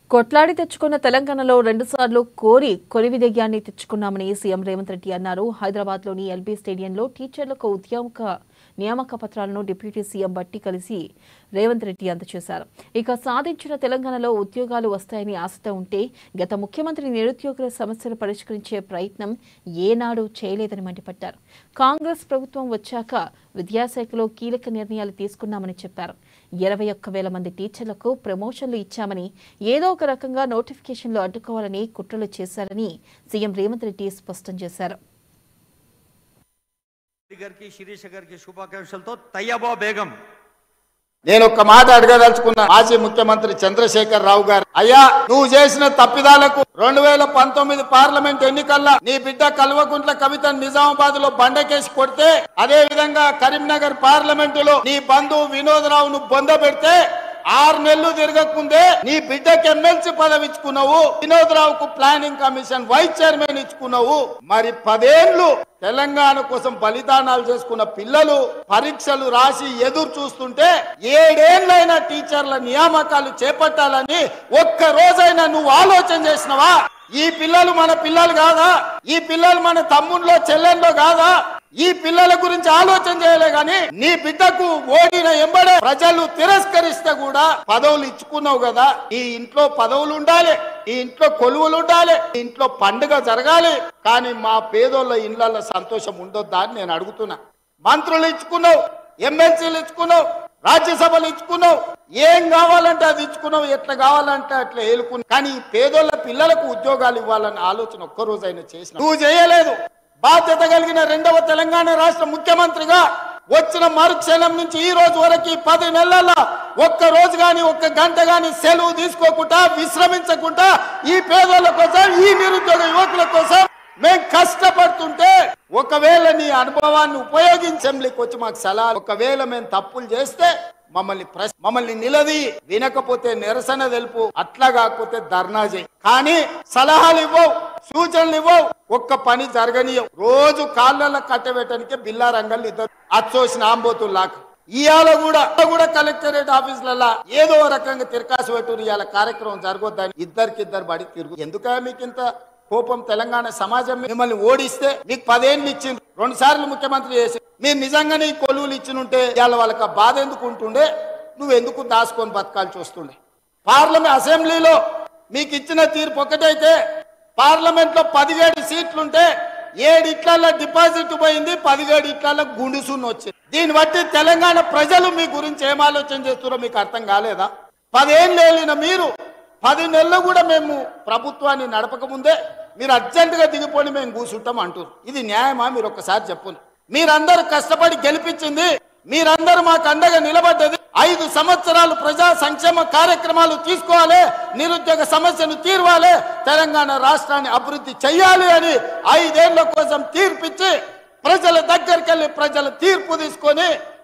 కొట్లాడి తెచ్చుకున్న తెలంగాణలో రెండుసార్లు కోరి కొరివి దెయ్యాన్ని తెచ్చుకున్నామని సీఎం రేవంత్ రెడ్డి అన్నారు హైదరాబాద్ లోని ఎల్బీ స్టేడియంలో టీచర్లకు ఉద్యోగ నియామక పత్రాలను డిప్యూటీ సీఎం బట్టి కలిసి రేవంత్ రెడ్డి అందజేశారు ఇక సాధించిన తెలంగాణలో ఉద్యోగాలు వస్తాయని ఆశతో ఉంటే గత ముఖ్యమంత్రి నిరుద్యోగుల సమస్యలు పరిష్కరించే ప్రయత్నం ఏనాడు చేయలేదని మండిపడ్డారు కాంగ్రెస్ ప్రభుత్వం వచ్చాక విద్యాశాఖలో కీలక నిర్ణయాలు తీసుకున్నామని చెప్పారు ఇరవై ఒక్క వేల మంది టీచర్లకు ప్రమోషన్లు ఇచ్చామని ఏదో ఒక రకంగా నోటిఫికేషన్లు అడ్డుకోవాలని కుట్రలు చేశారని సీఎం రేవంత్ రెడ్డి స్పష్టం చేశారు రెడ్డి గారికి శిరీష గారికి శుభాకాంక్షలతో తయ్యబా బేగం నేను ఒక మాట అడగదలుచుకున్నా మాజీ ముఖ్యమంత్రి చంద్రశేఖర్ రావు గారు అయ్యా నువ్వు చేసిన తప్పిదాలకు రెండు వేల పంతొమ్మిది పార్లమెంట్ ఎన్నికల్లో నీ బిడ్డ కల్వకుంట్ల కవిత నిజామాబాద్ లో బండకేసి కొడితే అదే విధంగా కరీంనగర్ పార్లమెంటులో నీ బంధువు వినోదరావును బొంద పెడితే ఆరు నెలలు తిరగకుందే నీ బిడ్డకి ఎమ్మెల్సీ పదవి ఇచ్చుకున్నావు వినోదరావుకు ప్లానింగ్ కమిషన్ వైస్ చైర్మన్ ఇచ్చుకున్నావు మరి పదేళ్లు తెలంగాణ కోసం బలిదానాలు చేసుకున్న పిల్లలు పరీక్షలు రాసి ఎదురు చూస్తుంటే ఏడేళ్లైన టీచర్ల నియామకాలు చేపట్టాలని ఒక్క రోజైనా నువ్వు ఆలోచన చేసినవా ఈ పిల్లలు మన పిల్లలు కాదా ఈ పిల్లలు మన తమ్ముళ్ళో చెల్లెల్లో కాదా ఈ పిల్లల గురించి ఆలోచన చేయలే గాని నీ బిడ్డకు ఓడిన ఎంబడే ప్రజలు తిరస్కరిస్తే కూడా పదవులు ఇచ్చుకున్నావు కదా ఈ ఇంట్లో పదవులు ఉండాలి ఈ ఇంట్లో కొలువులు ఉండాలి ఈ ఇంట్లో పండుగ జరగాలి కానీ మా పేదోళ్ళ ఇళ్లలో సంతోషం ఉండొద్దా అని నేను అడుగుతున్నా మంత్రులు ఇచ్చుకున్నావు ఎమ్మెల్సీలు ఇచ్చుకున్నావు రాజ్యసభలు ఇచ్చుకున్నావు ఏం కావాలంటే అది ఇచ్చుకున్నావు ఎట్లా కావాలంటే అట్లా ఏలుకున్నావు కానీ ఈ పేదోళ్ళ పిల్లలకు ఉద్యోగాలు ఇవ్వాలన్న ఆలోచన ఒక్క రోజైనా చేసిన నువ్వు చేయలేదు బాధ్యత కలిగిన రెండవ తెలంగాణ రాష్ట్ర ముఖ్యమంత్రిగా వచ్చిన మరుక్షణం నుంచి ఈ రోజు వరకు ఈ పది నెలల ఒక్క రోజు గాని ఒక్క గంట గాని సెలవు తీసుకోకుండా విశ్రమించకుండా ఈ పేదోళ్ళ కోసం ఈ నిరుద్యోగ యువకుల కోసం మేం కష్టపడుతుంటే ఒకవేళ నీ అనుభవాన్ని ఉపయోగించి అసెంబ్లీకి వచ్చి మాకు సలహా ఒకవేళ మేము తప్పులు చేస్తే మమ్మల్ని ప్రశ్న మమ్మల్ని నిలది వినకపోతే నిరసన తెలుపు అట్లా కాకపోతే ధర్నా చేయి కానీ సలహాలు ఇవ్వవు సూచనలు ఇవ్వవు ఒక్క పని జరగనీయవు రోజు కాళ్ళల్లో కట్టబెట్టడానికి బిల్లా రంగళ్ళు ఇద్దరు అచ్చోసిన ఆంబోతుల్లాక ఇవాళ కూడా కూడా కలెక్టరేట్ ఆఫీసులలో ఏదో రకంగా తిరకాసు పెట్టు ఇవాళ కార్యక్రమం జరగొద్దని ఇద్దరికిద్దరు బడి తిరుగు ఎందుక మీకు ఇంత కోపం తెలంగాణ సమాజం మిమ్మల్ని ఓడిస్తే మీకు పదేళ్ళు ఇచ్చింది రెండు సార్లు ముఖ్యమంత్రి చేసి మీరు నిజంగానే ఈ కొలువులు ఇచ్చినుంటే ఇవాళ వాళ్ళకి ఆ బాధ ఎందుకు ఉంటుండే నువ్వు ఎందుకు దాచుకొని బతకాల్సి వస్తుండే పార్లమెంట్ అసెంబ్లీలో మీకు ఇచ్చిన తీర్పు ఒకటైతే పార్లమెంట్ లో పదిహేడు సీట్లుంటే ఏడు ఇట్లలో డిపాజిట్ పోయింది పదిహేడు ఇట్లలో గుండుసున్న వచ్చింది దీన్ని బట్టి తెలంగాణ ప్రజలు మీ గురించి ఏం ఆలోచన చేస్తున్నారో మీకు అర్థం కాలేదా పదేళ్ళు వెళ్ళిన మీరు పది నెలలు కూడా మేము ప్రభుత్వాన్ని నడపకముందే మీరు అర్జెంటుగా దిగిపోయి మేము కూర్చుంటాం అంటారు ఇది న్యాయమా మీరు ఒక్కసారి చెప్పును మీరందరూ కష్టపడి గెలిపించింది మీరందరూ మాకు అండగా నిలబడ్డది ఐదు సంవత్సరాలు ప్రజా సంక్షేమ కార్యక్రమాలు తీసుకోవాలి నిరుద్యోగ సమస్యను తీర్వాలి తెలంగాణ రాష్ట్రాన్ని అభివృద్ధి చెయ్యాలి అని ఐదేళ్ల కోసం తీర్పిచ్చి ప్రజల దగ్గరికి వెళ్ళి ప్రజల తీర్పు తీసుకొని